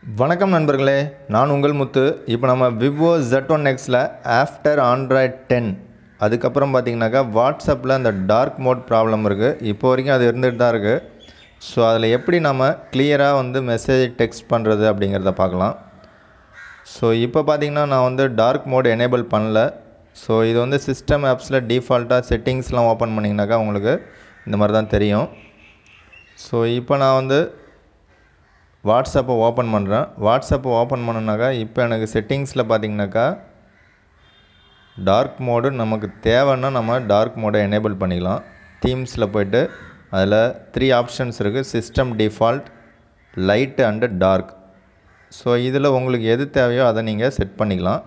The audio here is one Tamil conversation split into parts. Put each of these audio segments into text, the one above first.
வணக்கம் நண்பர்களே நான் உங்கள் முத்து இப்போ நம்ம விவோ Z1 ஒன் எக்ஸில் ஆஃப்டர் ஆண்ட்ராய்ட் டென் அதுக்கப்புறம் பார்த்தீங்கன்னாக்கா வாட்ஸ்அப்பில் அந்த டார்க் மோட் ப்ராப்ளம் இருக்குது இப்போ வரைக்கும் அது இருந்துகிட்டு தான் இருக்குது ஸோ அதில் எப்படி நம்ம கிளியராக வந்து மெசேஜ் டெக்ஸ்ட் பண்ணுறது அப்படிங்கிறத பார்க்கலாம் ஸோ இப்போ பார்த்தீங்கன்னா நான் வந்து டார்க் மோட் எனேபிள் பண்ணல ஸோ இது வந்து சிஸ்டம் ஆப்ஸில் டிஃபால்ட்டாக செட்டிங்ஸ்லாம் ஓப்பன் பண்ணிங்கனாக்கா உங்களுக்கு இந்த மாதிரி தான் தெரியும் ஸோ இப்போ நான் வந்து வாட்ஸ்அப்பை ஓப்பன் பண்ணுறேன் வாட்ஸ்அப்பை ஓப்பன் பண்ணனாக்கா இப்போ எனக்கு செட்டிங்ஸில் பார்த்தீங்கன்னாக்கா டார்க் மோடு நமக்கு தேவைன்னா நம்ம டார்க் மோடை எனேபிள் பண்ணிக்கலாம் தீம்ஸில் போயிட்டு அதில் த்ரீ ஆப்ஷன்ஸ் இருக்குது system default light and dark so இதில் உங்களுக்கு எது தேவையோ அதை நீங்கள் செட் பண்ணிக்கலாம்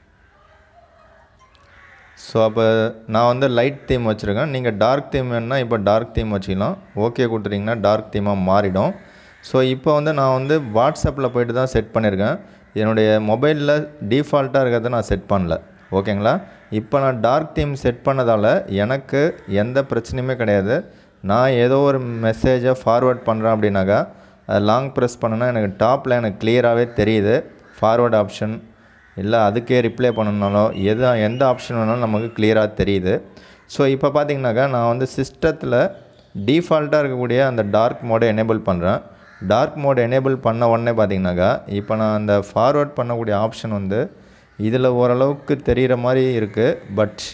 ஸோ அப்போ நான் வந்து லைட் தீம் வச்சுருக்கேன் நீங்கள் டார்க் தீம் வேணுன்னா இப்போ டார்க் தீம் வச்சுக்கலாம் ஓகே கொடுத்துட்டிங்கன்னா டார்க் தீமாக மாறிடும் ஸோ இப்போ வந்து நான் வந்து வாட்ஸ்அப்பில் போயிட்டு தான் செட் பண்ணியிருக்கேன் என்னுடைய மொபைலில் டிஃபால்ட்டாக இருக்கிறத நான் செட் பண்ணல ஓகேங்களா இப்போ நான் டார்க் தீம் செட் பண்ணதால் எனக்கு எந்த பிரச்சனையுமே கிடையாது நான் ஏதோ ஒரு மெசேஜை ஃபார்வேர்ட் பண்ணுறேன் அப்படின்னாக்கா அதை லாங் ப்ரெஸ் பண்ணேன்னா எனக்கு டாப்பில் எனக்கு கிளியராகவே தெரியுது ஃபார்வேர்ட் ஆப்ஷன் இல்லை அதுக்கே ரிப்ளை பண்ணணுனாலோ எது எந்த ஆப்ஷன் வேணாலும் நமக்கு கிளியராக தெரியுது ஸோ இப்போ பார்த்தீங்கன்னாக்கா நான் வந்து சிஸ்டத்தில் டிஃபால்ட்டாக இருக்கக்கூடிய அந்த டார்க் மோடை எனேபிள் பண்ணுறேன் டார்க் மோட் எனேபிள் பண்ண உடனே பார்த்தீங்கன்னாக்கா இப்போ நான் அந்த ஃபார்வேர்ட் பண்ணக்கூடிய ஆப்ஷன் வந்து இதில் ஓரளவுக்கு தெரிகிற மாதிரி இருக்குது பட்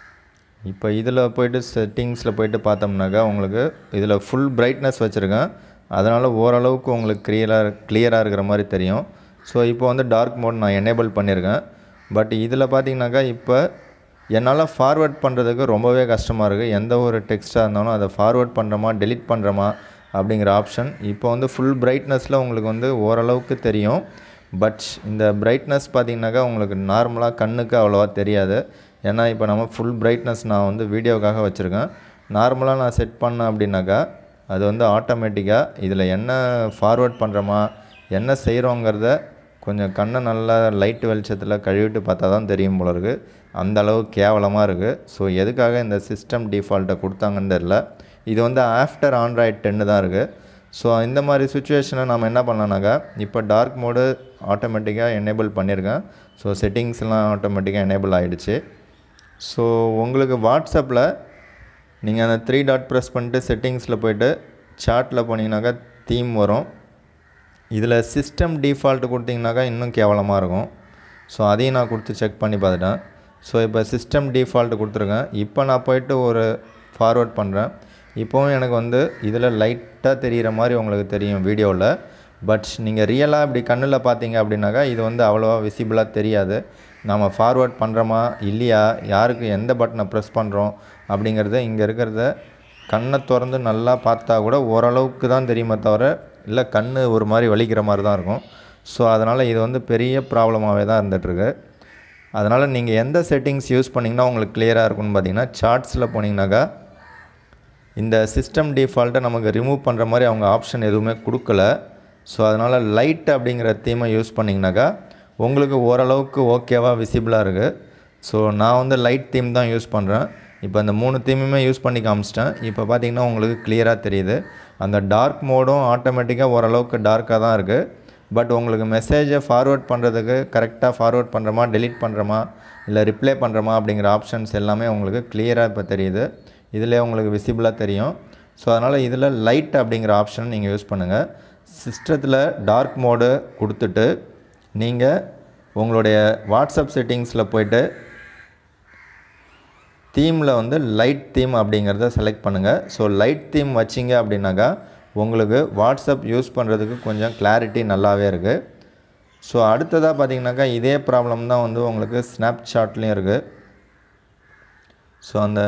இப்போ இதில் போயிட்டு செட்டிங்ஸில் போயிட்டு பார்த்தோம்னாக்கா உங்களுக்கு இதில் ஃபுல் பிரைட்னஸ் வச்சுருக்கேன் அதனால் ஓரளவுக்கு உங்களுக்கு கிளியராக கிளியராக இருக்கிற மாதிரி தெரியும் ஸோ இப்போ வந்து டார்க் மோட் நான் எனேபிள் பண்ணியிருக்கேன் பட் இதில் பார்த்தீங்கன்னாக்கா இப்போ என்னால் ஃபார்வேர்ட் பண்ணுறதுக்கு ரொம்பவே கஷ்டமாக இருக்குது எந்த ஒரு டெக்ஸ்ட்டாக இருந்தாலும் அதை ஃபார்வேர்ட் பண்ணுறோமா டெலிட் பண்ணுறோமா அப்படிங்கிற ஆப்ஷன் இப்போ வந்து ஃபுல் பிரைட்னஸில் உங்களுக்கு வந்து ஓரளவுக்கு தெரியும் பட் இந்த பிரைட்னஸ் பார்த்திங்கனாக்கா உங்களுக்கு நார்மலாக கண்ணுக்கு அவ்வளோவா தெரியாது ஏன்னா இப்போ நம்ம ஃபுல் பிரைட்னஸ் நான் வந்து வீடியோக்காக வச்சுருக்கேன் நார்மலாக நான் செட் பண்ணேன் அப்படின்னாக்கா அது வந்து ஆட்டோமேட்டிக்காக இதில் என்ன ஃபார்வேர்ட் பண்ணுறோமா என்ன செய்கிறோங்கிறத கொஞ்சம் கண்ணை நல்லா லைட் வெளிச்சத்தில் கழுவிட்டு பார்த்தா தான் தெரியும் போல இருக்குது அந்த அளவு கேவலமாக இருக்குது ஸோ எதுக்காக இந்த சிஸ்டம் டிஃபால்ட்டை கொடுத்தாங்கன்னு தெரில இது வந்து ஆஃப்டர் ஆண்ட்ராய்ட் டென்னு தான் இருக்குது ஸோ இந்த மாதிரி சுச்சுவேஷனில் நம்ம என்ன பண்ணலாம்னாக்கா இப்போ டார்க் மோடு ஆட்டோமேட்டிக்காக எனேபிள் பண்ணியிருக்கேன் ஸோ செட்டிங்ஸ்லாம் ஆட்டோமேட்டிக்காக எனேபிள் ஆகிடுச்சு ஸோ உங்களுக்கு வாட்ஸ்அப்பில் நீங்கள் அந்த த்ரீ டாட் ப்ரெஸ் பண்ணிட்டு செட்டிங்ஸில் போயிட்டு சார்ட்டில் போனீங்கன்னாக்கா தீம் வரும் இதில் சிஸ்டம் டிஃபால்ட் கொடுத்தீங்கனாக்கா இன்னும் கேவலமாக இருக்கும் ஸோ அதையும் நான் கொடுத்து செக் பண்ணி பார்த்துட்டேன் ஸோ இப்போ சிஸ்டம் டிஃபால்ட் கொடுத்துருக்கேன் இப்போ நான் போயிட்டு ஒரு ஃபார்வேர்ட் பண்ணுறேன் இப்போவும் எனக்கு வந்து இதில் லைட்டாக தெரிகிற மாதிரி உங்களுக்கு தெரியும் வீடியோவில் பட் நீங்கள் ரியலாக இப்படி கண்ணில் பார்த்தீங்க அப்படின்னாக்கா இது வந்து அவ்வளோவா விசிபிளாக தெரியாது நம்ம ஃபார்வேர்ட் பண்ணுறோமா இல்லையா யாருக்கு எந்த பட்டனை ப்ரெஸ் பண்ணுறோம் அப்படிங்கிறத இங்கே இருக்கிறத கண்ணை திறந்து நல்லா பார்த்தா கூட ஓரளவுக்கு தான் தெரியுமே தவிர இல்லை கண் ஒரு மாதிரி வலிக்கிற மாதிரி தான் இருக்கும் ஸோ அதனால் இது வந்து பெரிய ப்ராப்ளமாகவே தான் இருந்துகிட்ருக்கு அதனால் நீங்கள் எந்த செட்டிங்ஸ் யூஸ் பண்ணிங்கன்னா உங்களுக்கு கிளியராக இருக்கும்னு பார்த்தீங்கன்னா சார்ட்ஸில் போனீங்கன்னாக்கா இந்த சிஸ்டம் டிஃபால்ட்டை நமக்கு ரிமூவ் பண்ணுற மாதிரி அவங்க ஆப்ஷன் எதுவுமே கொடுக்கல ஸோ அதனால் லைட் அப்படிங்கிற தீமை யூஸ் பண்ணிங்கனாக்கா உங்களுக்கு ஓரளவுக்கு ஓகேவாக விசிபிளாக இருக்குது ஸோ நான் வந்து லைட் தீம் தான் யூஸ் பண்ணுறேன் இப்போ அந்த மூணு தீமுமே யூஸ் பண்ணி காமிச்சிட்டேன் இப்போ பார்த்தீங்கன்னா உங்களுக்கு கிளியராக தெரியுது அந்த டார்க் மோடும் ஆட்டோமேட்டிக்காக ஓரளவுக்கு டார்க்காக தான் இருக்குது பட் உங்களுக்கு மெசேஜை ஃபார்வேர்ட் பண்ணுறதுக்கு கரெக்டாக ஃபார்வேர்ட் பண்ணுறோமா டெலிட் பண்ணுறோமா இல்லை ரிப்ளை பண்ணுறோமா அப்படிங்கிற ஆப்ஷன்ஸ் எல்லாமே உங்களுக்கு கிளியராக இப்போ தெரியுது இதிலே உங்களுக்கு விசிபிளாக தெரியும் ஸோ அதனால் இதில் லைட் அப்படிங்கிற ஆப்ஷன் நீங்கள் யூஸ் பண்ணுங்கள் சிஸ்டத்தில் டார்க் மோடு கொடுத்துட்டு நீங்கள் உங்களுடைய வாட்ஸ்அப் செட்டிங்ஸில் போயிட்டு தீமில் வந்து லைட் தீம் அப்படிங்கிறத செலக்ட் பண்ணுங்கள் ஸோ லைட் தீம் வச்சிங்க அப்படின்னாக்கா உங்களுக்கு வாட்ஸ்அப் யூஸ் பண்ணுறதுக்கு கொஞ்சம் கிளாரிட்டி நல்லாவே இருக்குது ஸோ அடுத்ததாக பார்த்தீங்கன்னாக்கா இதே ப்ராப்ளம் தான் வந்து உங்களுக்கு ஸ்னாப் சாட்லேயும் இருக்குது ஸோ அந்த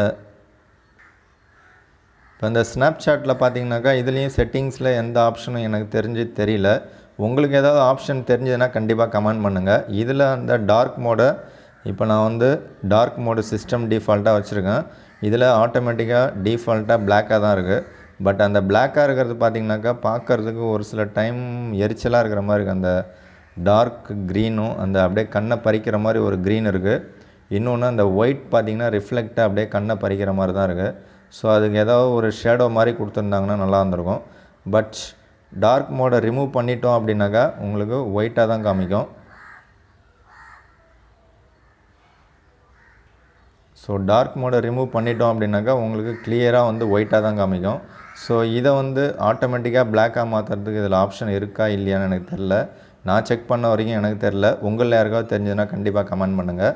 இப்போ இந்த ஸ்னாப் சாட்டில் பார்த்தீங்கன்னாக்கா இதுலேயும் செட்டிங்ஸில் எந்த ஆப்ஷனும் எனக்கு தெரிஞ்சு தெரியல உங்களுக்கு ஏதாவது ஆப்ஷன் தெரிஞ்சதுன்னா கண்டிப்பாக கமெண்ட் பண்ணுங்கள் இதில் அந்த டார்க் மோடை இப்போ நான் வந்து டார்க் மோடு சிஸ்டம் டிஃபால்ட்டாக வச்சுருக்கேன் இதில் ஆட்டோமேட்டிக்காக டிஃபால்ட்டாக பிளாக்காக தான் இருக்குது பட் அந்த பிளாக்காக இருக்கிறது பார்த்திங்கனாக்கா பார்க்குறதுக்கு ஒரு சில டைம் எரிச்சலாக இருக்கிற மாதிரி இருக்குது அந்த டார்க் க்ரீனும் அந்த அப்படியே கண்ணை பறிக்கிற மாதிரி ஒரு க்ரீன் இருக்குது இன்னொன்று அந்த ஒயிட் பார்த்திங்கன்னா ரிஃப்ளெக்டாக அப்படியே கண்ணை பறிக்கிற மாதிரி தான் இருக்குது ஸோ அதுக்கு ஏதாவது ஒரு ஷேடோ மாதிரி கொடுத்துருந்தாங்கன்னா நல்லா இருந்திருக்கும் பட் டார்க் மோடை ரிமூவ் பண்ணிட்டோம் அப்படின்னாக்கா உங்களுக்கு ஒயிட்டாக தான் காமிக்கும் ஸோ டார்க் மோடை ரிமூவ் பண்ணிட்டோம் அப்படின்னாக்கா உங்களுக்கு கிளியராக வந்து ஒயிட்டாக தான் காமிக்கும் ஸோ இதை வந்து ஆட்டோமேட்டிக்காக பிளாக்காக மாற்றுறதுக்கு இதில் ஆப்ஷன் இருக்கா இல்லையான்னு எனக்கு தெரில நான் செக் பண்ண வரைக்கும் எனக்கு தெரில உங்களில் யாருக்காவது தெரிஞ்சதுன்னா கண்டிப்பாக கமெண்ட் பண்ணுங்கள்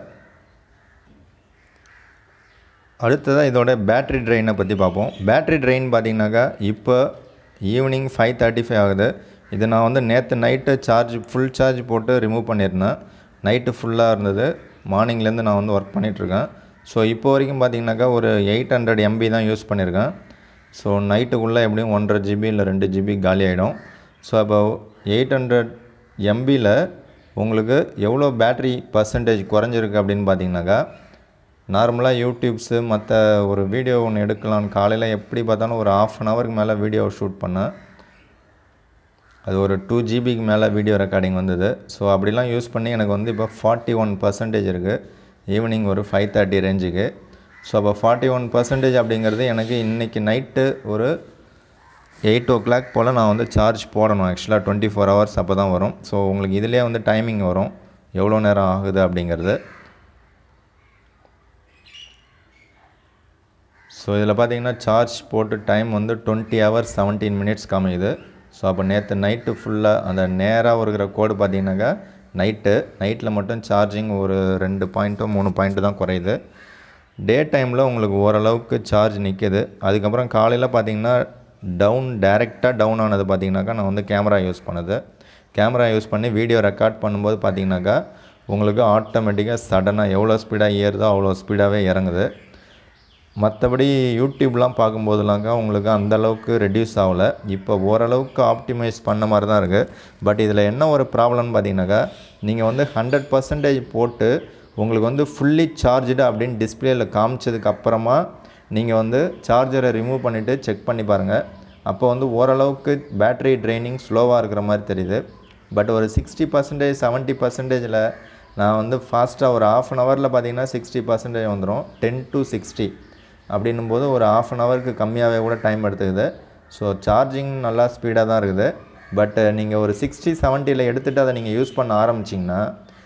அடுத்ததாக இதோட பேட்ரி ட்ரெயினை பற்றி பார்ப்போம் பேட்ரி ட்ரெயின் பார்த்தீங்கன்னாக்கா இப்போ ஈவினிங் ஃபைவ் தேர்ட்டி ஃபைவ் ஆகுது இது நான் வந்து நேற்று நைட்டு சார்ஜ் ஃபுல் சார்ஜ் போட்டு ரிமூவ் பண்ணியிருந்தேன் நைட்டு ஃபுல்லாக இருந்தது மார்னிங்லேருந்து நான் வந்து ஒர்க் பண்ணிகிட்ருக்கேன் ஸோ இப்போ வரைக்கும் பார்த்தீங்கன்னாக்கா ஒரு எயிட் ஹண்ட்ரட் எம்பி தான் யூஸ் பண்ணியிருக்கேன் ஸோ நைட்டுக்குள்ளே எப்படியும் ஒன்றரை ஜிபி இல்லை ரெண்டு ஜிபி காலி ஆகிடும் ஸோ அப்போ எயிட் ஹண்ட்ரட் எம்பியில் உங்களுக்கு எவ்வளோ பேட்ரி பர்சன்டேஜ் குறைஞ்சிருக்கு அப்படின்னு பார்த்தீங்கன்னாக்கா நார்மலாக யூடியூப்ஸு மற்ற ஒரு வீடியோ ஒன்று எடுக்கலான்னு காலையில் எப்படி பார்த்தாலும் ஒரு ஆஃப் அன் ஹவருக்கு மேலே வீடியோ ஷூட் பண்ணேன் அது ஒரு டூ ஜிபிக்கு மேலே வீடியோ ரெக்கார்டிங் வந்தது ஸோ அப்படிலாம் யூஸ் பண்ணி எனக்கு வந்து இப்போ ஃபார்ட்டி ஒன் பர்சன்டேஜ் இருக்குது ஈவினிங் ஒரு ஃபைவ் தேர்ட்டி ரேஞ்சுக்கு ஸோ அப்போ ஃபார்ட்டி ஒன் பர்சன்டேஜ் அப்படிங்கிறது எனக்கு இன்றைக்கி நைட்டு ஒரு எயிட் ஓ கிளாக் போல் நான் வந்து சார்ஜ் போடணும் ஆக்சுவலாக டுவெண்ட்டி ஃபோர் ஹவர்ஸ் அப்போ தான் வரும் ஸோ உங்களுக்கு இதிலே வந்து டைமிங் வரும் எவ்வளோ நேரம் ஆகுது அப்படிங்கிறது ஸோ இதில் பார்த்தீங்கன்னா சார்ஜ் போட்டு டைம் வந்து டுவெண்ட்டி ஹவர்ஸ் செவன்டீன் மினிட்ஸ் காமிக்குது ஸோ அப்போ நேற்று நைட்டு ஃபுல்லாக அந்த நேராக இருக்கிற கோடு பார்த்தீங்கன்னாக்கா நைட்டு நைட்டில் மட்டும் சார்ஜிங் ஒரு ரெண்டு பாயிண்ட்டோ மூணு பாயிண்ட்டு தான் குறையுது டே டைமில் உங்களுக்கு ஓரளவுக்கு சார்ஜ் நிற்கிது அதுக்கப்புறம் காலையில் பார்த்தீங்கன்னா டவுன் டைரெக்டாக டவுன் ஆனது பார்த்தீங்கன்னாக்கா நான் வந்து கேமரா யூஸ் பண்ணது கேமரா யூஸ் பண்ணி வீடியோ ரெக்கார்ட் பண்ணும்போது பார்த்தீங்கன்னாக்கா உங்களுக்கு ஆட்டோமேட்டிக்காக சடனாக எவ்வளோ ஸ்பீடாக ஏறுதோ அவ்வளோ ஸ்பீடாகவே இறங்குது மற்றபடி யூடியூப்லாம் பார்க்கும்போதுலாங்க உங்களுக்கு அந்தளவுக்கு ரெடியூஸ் ஆகலை இப்போ ஓரளவுக்கு ஆப்டிமைஸ் பண்ண மாதிரி தான் இருக்குது பட் இதில் என்ன ஒரு ப்ராப்ளம்னு பார்த்தீங்கன்னாக்கா நீங்கள் வந்து ஹண்ட்ரட் பர்சன்டேஜ் போட்டு உங்களுக்கு வந்து ஃபுல்லி சார்ஜ்டு அப்படின்னு டிஸ்பிளேயில் காமிச்சதுக்கு அப்புறமா நீங்கள் வந்து சார்ஜரை ரிமூவ் பண்ணிவிட்டு செக் பண்ணி பாருங்கள் அப்போ வந்து ஓரளவுக்கு பேட்டரி ட்ரைனிங் ஸ்லோவாக இருக்கிற மாதிரி தெரியுது பட் ஒரு சிக்ஸ்டி பர்சன்டேஜ் செவன்ட்டி பர்சன்டேஜில் நான் வந்து ஃபாஸ்ட்டாக ஒரு ஆஃப் அன் ஹவரில் பார்த்தீங்கன்னா சிக்ஸ்டி பர்சன்டேஜ் வந்துடும் டென் டு சிக்ஸ்டி அப்படின்னும் போது ஒரு ஆஃப் அன் ஹவருக்கு கம்மியாகவே கூட டைம் எடுத்துக்குது ஸோ சார்ஜிங் நல்லா ஸ்பீடாக தான் இருக்குது பட் நீங்கள் ஒரு சிக்ஸ்டி செவன்ட்டியில் எடுத்துகிட்டு அதை நீங்கள் யூஸ் பண்ண ஆரம்பிச்சிங்கன்னா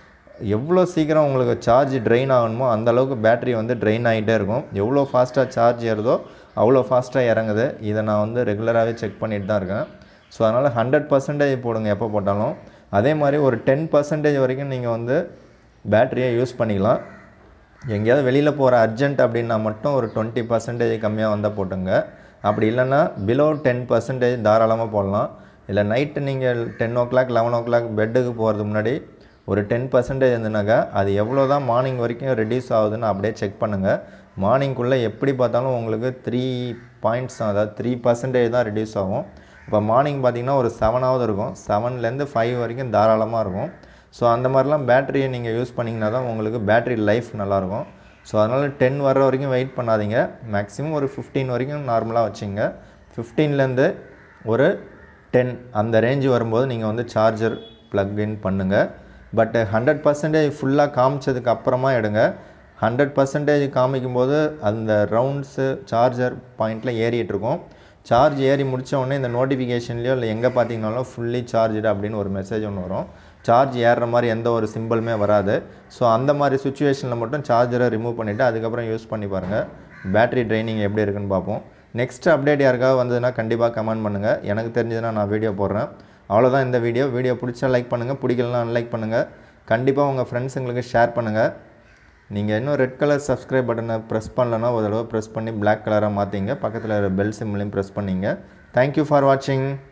எவ்வளோ சீக்கிரம் உங்களுக்கு சார்ஜ் ட்ரெயின் ஆகணுமோ அந்த அளவுக்கு பேட்டரி வந்து ட்ரெயின் ஆகிட்டே இருக்கும் எவ்வளோ ஃபாஸ்ட்டாக சார்ஜ் ஏறுதோ அவ்வளோ ஃபாஸ்ட்டாக இறங்குது இதை நான் வந்து ரெகுலராகவே செக் பண்ணிட்டு தான் இருக்கேன் ஸோ அதனால் ஹண்ட்ரட் பர்சன்டேஜ் போடுங்க எப்போ போட்டாலும் அதே மாதிரி ஒரு டென் பர்சன்டேஜ் வரைக்கும் நீங்கள் வந்து பேட்டரியை யூஸ் பண்ணிக்கலாம் எங்கேயாவது வெளியில் போகிற அர்ஜென்ட் அப்படின்னா மட்டும் ஒரு டுவெண்ட்டி பர்சன்டேஜ் கம்மியாக வந்தால் போட்டுங்க அப்படி இல்லைன்னா பிலோ டென் பர்சன்டேஜ் தாராளமாக போடலாம் இல்லை நைட்டு நீங்கள் ten o'clock eleven o'clock பெட்டுக்கு போகிறதுக்கு முன்னாடி ஒரு டென் பர்சன்டேஜ் இருந்துனாக்கா அது எவ்வளோ தான் மார்னிங் வரைக்கும் ரெடியூஸ் ஆகுதுன்னு அப்படியே செக் பண்ணுங்கள் மார்னிங்குள்ளே எப்படி பார்த்தாலும் உங்களுக்கு த்ரீ பாயிண்ட்ஸ் அதாவது த்ரீ பர்சன்டேஜ் தான் ரெடியூஸ் ஆகும் இப்போ மார்னிங் பார்த்திங்கன்னா ஒரு செவனாவது இருக்கும் செவன்லேருந்து ஃபைவ் வரைக்கும் தாராளமாக இருக்கும் ஸோ அந்த மாதிரிலாம் பேட்டரியை நீங்கள் யூஸ் பண்ணிங்கன்னா தான் உங்களுக்கு பேட்டரி லைஃப் நல்லாயிருக்கும் ஸோ அதனால் டென் வர்ற வரைக்கும் வெயிட் பண்ணாதீங்க மேக்ஸிமம் ஒரு ஃபிஃப்டீன் வரைக்கும் நார்மலாக வச்சுங்க ஃபிஃப்டீன்லேருந்து ஒரு டென் அந்த ரேஞ்சு வரும்போது நீங்கள் வந்து சார்ஜர் ப்ளக் இன் பண்ணுங்கள் பட் ஹண்ட்ரட் பர்சன்டேஜ் ஃபுல்லாக காமிச்சதுக்கு அப்புறமா எடுங்க ஹண்ட்ரட் பர்சன்டேஜ் காமிக்கும்போது அந்த ரவுண்ட்ஸு சார்ஜர் பாயிண்டில் ஏறிட்டுருக்கும் சார்ஜ் ஏறி முடித்த உடனே இந்த நோட்டிஃபிகேஷன்லையோ இல்லை எங்கே பார்த்தீங்கனாலும் ஃபுல்லி சார்ஜ்டு அப்படின்னு ஒரு மெசேஜ் ஒன்று வரும் சார்ஜ் ஏறுற மாதிரி எந்த ஒரு சிம்பிளுமே வராது ஸோ அந்த மாதிரி சுச்சுவேஷனில் மட்டும் சார்ஜரை ரிமூவ் பண்ணிவிட்டு அதுக்கப்புறம் யூஸ் பண்ணி பாருங்கள் பேட்டரி ட்ரைனிங் எப்படி இருக்குன்னு பார்ப்போம் நெக்ஸ்ட் அப்டேட் யாருக்காவது வந்ததுன்னா கண்டிப்பாக கமெண்ட் பண்ணுங்கள் எனக்கு தெரிஞ்சதுன்னா நான் வீடியோ போடுறேன் அவ்வளோதான் இந்த வீடியோ வீடியோ பிடிச்சா லைக் பண்ணுங்கள் பிடிக்கலனா அன்லைக் பண்ணுங்கள் கண்டிப்பாக உங்கள் ஃப்ரெண்ட்ஸுங்களுக்கு ஷேர் பண்ணுங்கள் நீங்கள் இன்னும் ரெட் கலர் சப்ஸ்கிரைப் பட்டனை ப்ரெஸ் பண்ணலன்னா ஒரு தடவை ப்ரெஸ் பண்ணி பிளாக் கலராக மாற்றிங்க பக்கத்தில் பெல் சிம்லையும் ப்ரெஸ் பண்ணிங்க தேங்க்யூ ஃபார் வாட்சிங்